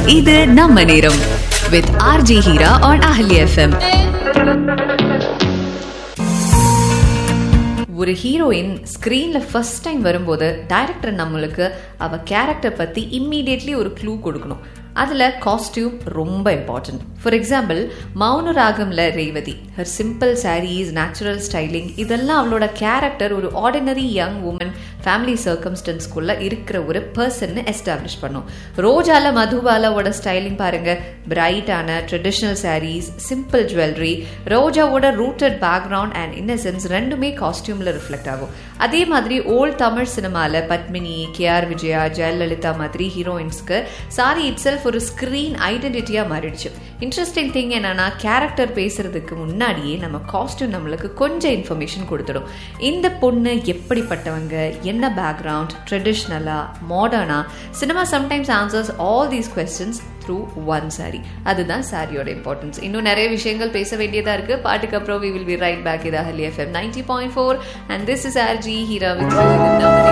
இது நம்ம நேரம் with RJ Heera on Ahali FM ஒரு ஹீரோயின் ஸ்க்ரீன்ல ஃபர்ஸ்ட் டைம் வரும்போது டைரக்டர் நம்மளுக்கு அவ கேரக்டர் பத்தி இம்மீடியட்லி ஒரு க்ளூ கொடுக்கணும் அதுல காஸ்டியூம் ரொம்ப இம்பார்ட்டன்ட் ஃபார் எக்ஸாம்பிள் மௌன ராகம்ல Revathi her simple saris natural styling இதெல்லாம் அவளோட கேரக்டர் ஒரு ஆர்டினரி யங் உமன் ஃபேமிலி சர்க்கம்ஸ்டன்ஸ்குள்ள இருக்கிற ஒரு பர்சன் எஸ்டாப்ளிஷ் பண்ணும் ரோஜால மதுபாலாவோட ஸ்டைலிங் பாருங்க பிரைட்டான ட்ரெடிஷ்னல் சாரீஸ் சிம்பிள் ஜுவல்லரி ரோஜாவோட ரூட்டட் பேக்ரவுண்ட் அண்ட் இன்னசென்ஸ் ரெண்டுமே காஸ்டியூம்ல ரிஃப்ளெக்ட் ஆகும் அதே மாதிரி ஓல்ட் தமிழ் சினிமால பத்மினி கே ஆர் விஜயா ஜெயலலிதா மாதிரி ஹீரோயின்ஸ்க்கு சாரி இட் செல்ஃப் ஒரு ஸ்க்ரீன் ஐடென்டிட்டியா மாறிடுச்சு இன்ட்ரெஸ்டிங் திங் என்னன்னா கேரக்டர் பேசுறதுக்கு முன்னாடியே நம்ம காஸ்டியூம் நம்மளுக்கு கொஞ்சம் இன்ஃபர்மேஷன் கொடுத்துடும் இந்த பொண்ணு எப்படிப்பட்டவங்க என்ன பேக்ரவுண்ட் ட்ரெடிஷ்னலா மாடர்னா cinema sometimes answers all these questions through one sari அதுதான் சாரியோட இம்பார்ட்டன்ஸ் இன்னும் நிறைய விஷயங்கள் பேச வேண்டியதா இருக்கு பாட்டுக்கு அப்புறம் we will be right back இது Ahali FM ninety point four and this is R J Heera with